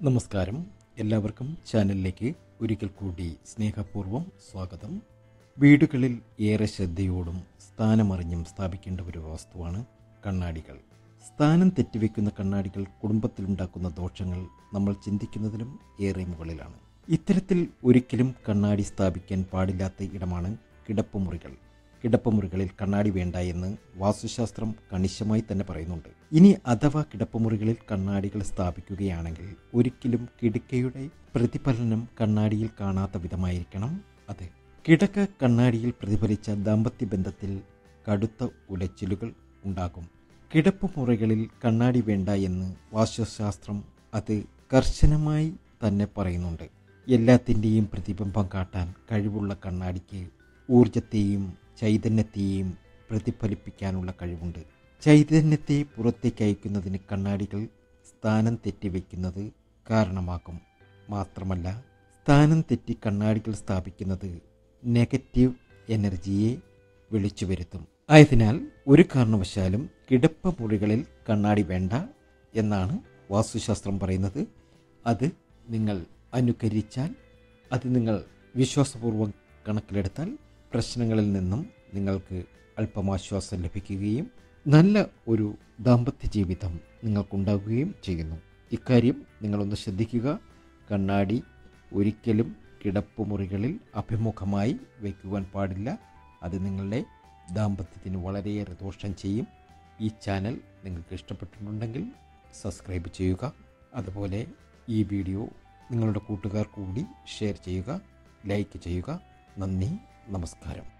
നമസ്കാരം എല്ലാവർക്കും ചാനലിലേക്ക് ഒരിക്കൽ കൂടി സ്നേഹപൂർവ്വം സ്വാഗതം വീടുകളിൽ ഏറെ ശ്രദ്ധയോടും സ്ഥാനമറിഞ്ഞും സ്ഥാപിക്കേണ്ട ഒരു വസ്തുവാണ് കണ്ണാടികൾ സ്ഥാനം തെറ്റിവെക്കുന്ന കണ്ണാടികൾ കുടുംബത്തിലുണ്ടാക്കുന്ന ദോഷങ്ങൾ നമ്മൾ ചിന്തിക്കുന്നതിലും ഏറെ മുകളിലാണ് ഇത്തരത്തിൽ ഒരിക്കലും കണ്ണാടി സ്ഥാപിക്കാൻ പാടില്ലാത്ത ഇടമാണ് കിടപ്പുമുറികൾ കിടപ്പുമുറികളിൽ കണ്ണാടി വേണ്ട എന്ന് വാസ്തുശാസ്ത്രം കണിശമായി തന്നെ പറയുന്നുണ്ട് ഇനി അഥവാ കിടപ്പുമുറികളിൽ കണ്ണാടികൾ സ്ഥാപിക്കുകയാണെങ്കിൽ ഒരിക്കലും കിടക്കയുടെ പ്രതിഫലനം കണ്ണാടിയിൽ കാണാത്ത വിധമായിരിക്കണം അത് കിടക്ക കണ്ണാടിയിൽ പ്രതിഫലിച്ച ദാമ്പത്യ ബന്ധത്തിൽ കടുത്ത ഉലച്ചിലുകൾ ഉണ്ടാകും കിടപ്പുമുറികളിൽ കണ്ണാടി വേണ്ട എന്ന് വാസ്തുശാസ്ത്രം അത് കർശനമായി തന്നെ പറയുന്നുണ്ട് എല്ലാത്തിൻ്റെയും പ്രതിബിംബം കാട്ടാൻ കഴിവുള്ള കണ്ണാടിക്ക് ഊർജത്തെയും ചൈതന്യത്തെയും പ്രതിഫലിപ്പിക്കാനുള്ള കഴിവുണ്ട് ചൈതന്യത്തെ പുറത്തേക്ക് അയക്കുന്നതിന് കണ്ണാടികൾ സ്ഥാനം തെറ്റിവെക്കുന്നത് കാരണമാക്കും മാത്രമല്ല സ്ഥാനം തെറ്റി കണ്ണാടികൾ സ്ഥാപിക്കുന്നത് നെഗറ്റീവ് എനർജിയെ വിളിച്ചു വരുത്തും ആയതിനാൽ ഒരു കാരണവശാലും കിടപ്പ മുറികളിൽ കണ്ണാടി വേണ്ട എന്നാണ് വാസ്തുശാസ്ത്രം പറയുന്നത് അത് നിങ്ങൾ അനുകരിച്ചാൽ അത് നിങ്ങൾ വിശ്വാസപൂർവ്വം കണക്കിലെടുത്താൽ പ്രശ്നങ്ങളിൽ നിന്നും നിങ്ങൾക്ക് അല്പമാശ്വാസം ലഭിക്കുകയും നല്ല ഒരു ദാമ്പത്യ ജീവിതം നിങ്ങൾക്കുണ്ടാകുകയും ചെയ്യുന്നു ഇക്കാര്യം നിങ്ങളൊന്ന് ശ്രദ്ധിക്കുക കണ്ണാടി ഒരിക്കലും കിടപ്പുമുറികളിൽ അഭിമുഖമായി വയ്ക്കുവാൻ പാടില്ല അത് നിങ്ങളുടെ ദാമ്പത്യത്തിന് വളരെയേറെ ദോഷം ചെയ്യും ഈ ചാനൽ നിങ്ങൾക്ക് ഇഷ്ടപ്പെട്ടിട്ടുണ്ടെങ്കിൽ സബ്സ്ക്രൈബ് ചെയ്യുക അതുപോലെ ഈ വീഡിയോ നിങ്ങളുടെ കൂട്ടുകാർ കൂടി ഷെയർ ചെയ്യുക ലൈക്ക് ചെയ്യുക നന്ദി നമസ്കാരം